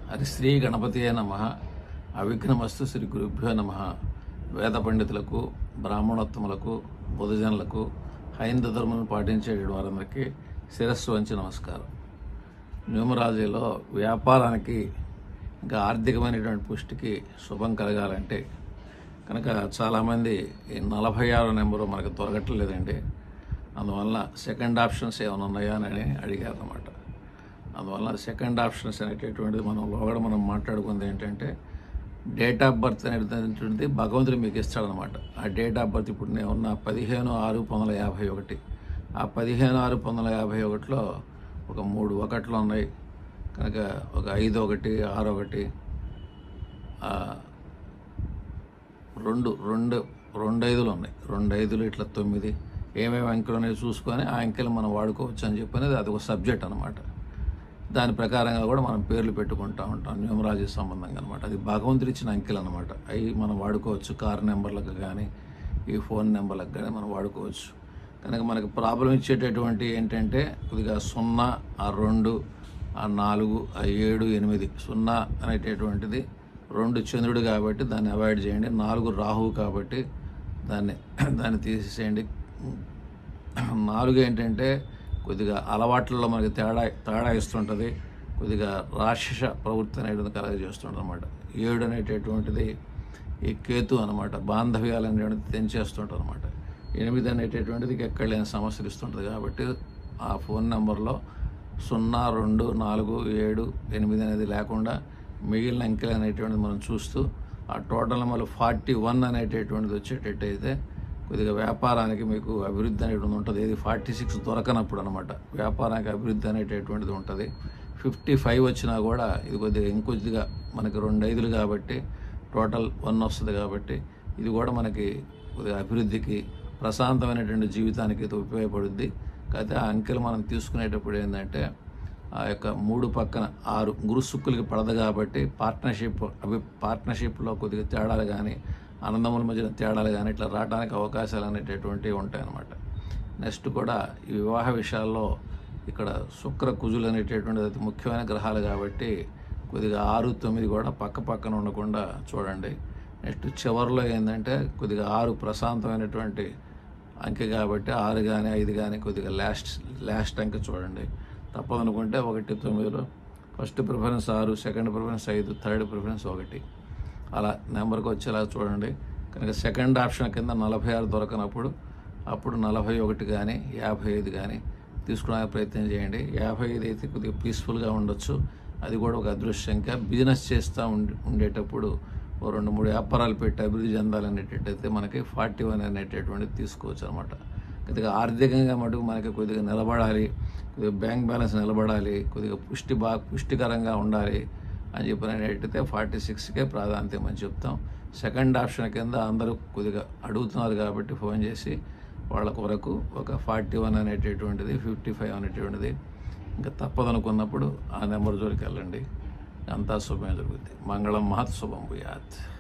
హరి శ్రీ గణపతియే నమ అవిఘ్నమస్తు శ్రీ గురుభ్యో నమ వేద పండితులకు బ్రాహ్మణోత్తములకు బుధజనులకు హైందవ ధర్మం పాటించే వారందరికీ శిరస్సు వంచి నమస్కారం న్యూమరాలజీలో వ్యాపారానికి ఇంకా ఆర్థికమైనటువంటి పుష్టికి శుభం కలగాలంటే కనుక చాలామంది ఈ నలభై ఆరు నెంబరు మనకు దొరకట్లేదండి అందువల్ల సెకండ్ ఆప్షన్స్ ఏమైనా ఉన్నాయా అని అడిగారు అనమాట అందువల్ల సెకండ్ ఆప్షన్స్ అనేటటువంటిది మనం లోగడ మనం మాట్లాడుకుంది ఏంటంటే డేట్ ఆఫ్ బర్త్ అనేటువంటిది భగవంతుడు మీకు ఇస్తాడనమాట ఆ డేట్ ఆఫ్ బర్త్ ఇప్పుడు నేను ఉన్న పదిహేను ఆరు పంతొమ్మిది యాభై ఒకటి ఆ పదిహేను ఆరు పంతొమ్మిది యాభై ఒకటిలో ఒక మూడు ఒకట్లు ఉన్నాయి కనుక ఒక ఐదు ఒకటి ఆరు ఒకటి ఆ, రెండు రెండు రెండు ఐదులు ఉన్నాయి రెండు ఐదులు ఇట్లా తొమ్మిది ఏమేమి అంకెలు ఉన్నాయో చూసుకొని ఆ అంకెలు మనం వాడుకోవచ్చు అని చెప్పనేది అది ఒక సబ్జెక్ట్ అనమాట దాని ప్రకారంగా కూడా మనం పేర్లు పెట్టుకుంటా ఉంటాం న్యూమరాలజీ సంబంధంగా అనమాట అది భగవంతుడు ఇచ్చిన అంకెలు అనమాట అవి మనం వాడుకోవచ్చు కార్ నెంబర్లకు కానీ ఈ ఫోన్ నెంబర్లకు కానీ మనం వాడుకోవచ్చు కనుక మనకు ప్రాబ్లం ఇచ్చేటటువంటి ఏంటంటే కొద్దిగా సున్నా ఆ రెండు ఆ నాలుగు ఆ ఏడు ఎనిమిది సున్నా అనేటటువంటిది రెండు చంద్రుడు కాబట్టి దాన్ని అవాయిడ్ చేయండి నాలుగు రాహువు కాబట్టి దాన్ని దాన్ని తీసేసేయండి నాలుగు ఏంటంటే కొద్దిగా అలవాట్లలో మనకి తేడా తేడా ఇస్తుంటుంది కొద్దిగా రాక్షస ప్రవృత్తి అనేది కలగజేస్తుంటుంది అనమాట ఏడు అనేటటువంటిది ఈ కేతు అనమాట బాంధవ్యాలు అనేటువంటిది తెంచేస్తుంటుంది అనమాట ఎనిమిది అనేటటువంటిది ఎక్కడ లేని సమస్యలు ఇస్తుంటుంది కాబట్టి ఆ ఫోన్ నెంబర్లో సున్నా రెండు నాలుగు ఏడు ఎనిమిది అనేది లేకుండా మిగిలిన అంకెలు అనేటువంటిది మనం చూస్తూ ఆ టోటల్ నెంబర్ ఫార్టీ వన్ అనేటటువంటిది వచ్చేటట్టయితే కొద్దిగా వ్యాపారానికి మీకు అభివృద్ధి అనేటువంటిది ఉంటుంది ఇది ఫార్టీ సిక్స్ దొరకనప్పుడు అనమాట వ్యాపారానికి అభివృద్ధి అనేటటువంటిది ఉంటుంది ఫిఫ్టీ ఫైవ్ వచ్చినా కూడా ఇది కొద్దిగా ఇంకొద్దిగా మనకి రెండు ఐదులు కాబట్టి టోటల్ వన్ వస్తుంది కాబట్టి ఇది కూడా మనకి కొద్దిగా అభివృద్ధికి ప్రశాంతమైనటువంటి జీవితానికి ఇది ఉపయోగపడుద్ది కాకపోతే ఆ అంకెలు మనం తీసుకునేటప్పుడు ఏంటంటే ఆ యొక్క మూడు పక్కన ఆరు గురు సుక్కులకి పడదు కాబట్టి పార్ట్నర్షిప్ అవి పార్ట్నర్షిప్లో కొద్దిగా తేడాలు కానీ ఆనందముల మధ్యన తేడాలు కానీ ఇట్లా రావడానికి అవకాశాలు అనేటటువంటివి ఉంటాయన్నమాట నెక్స్ట్ కూడా ఈ వివాహ విషయాల్లో ఇక్కడ శుక్ర కుజులు అనేటటువంటిది అతి ముఖ్యమైన గ్రహాలు కాబట్టి కొద్దిగా ఆరు తొమ్మిది కూడా పక్క పక్కన ఉండకుండా చూడండి నెక్స్ట్ చివరిలో ఏంటంటే కొద్దిగా ఆరు ప్రశాంతమైనటువంటి అంకె కాబట్టి ఆరు కానీ ఐదు కానీ కొద్దిగా లాస్ట్ లాస్ట్ అంకె చూడండి తప్పదనుకుంటే ఒకటి తొమ్మిదిలో ఫస్ట్ ప్రిఫరెన్స్ ఆరు సెకండ్ ప్రిఫరెన్స్ ఐదు థర్డ్ ప్రిఫరెన్స్ ఒకటి అలా నెంబర్కి వచ్చేలా చూడండి కనుక సెకండ్ ఆప్షన్ కింద నలభై ఆరు దొరకనప్పుడు అప్పుడు నలభై ఒకటి కానీ యాభై ఐదు కానీ తీసుకోవడానికి ప్రయత్నం చేయండి యాభై ఐదు అయితే కొద్దిగా పీస్ఫుల్గా ఉండొచ్చు అది కూడా ఒక అదృష్ట సంఖ్య బిజినెస్ చేస్తూ ఉండి ఉండేటప్పుడు ఓ రెండు మూడు వ్యాపారాలు పెట్టి అభివృద్ధి చెందాలనేటట్టయితే మనకి ఫార్టీ వన్ అనేటటువంటిది తీసుకోవచ్చు అనమాట కొద్దిగా ఆర్థికంగా మటుకు మనకి కొద్దిగా నిలబడాలి కొద్దిగా బ్యాంక్ బ్యాలెన్స్ నిలబడాలి కొద్దిగా పుష్టి బాగా పుష్టికరంగా ఉండాలి అని చెప్పినట్టయితే ఫార్టీ సిక్స్కే ప్రాధాన్యత అని చెప్తాం సెకండ్ ఆప్షన్ కింద అందరూ కొద్దిగా అడుగుతున్నారు కాబట్టి ఫోన్ చేసి వాళ్ళ కొరకు ఒక ఫార్టీ వన్ అనేటటువంటిది ఫిఫ్టీ ఫైవ్ అనేటువంటిది ఇంకా తప్పదనుకున్నప్పుడు ఆ నెంబర్ జోలికి వెళ్ళండి అంతా శుభమే జరుగుద్ది మంగళం మహత్ శుభం భూయాత్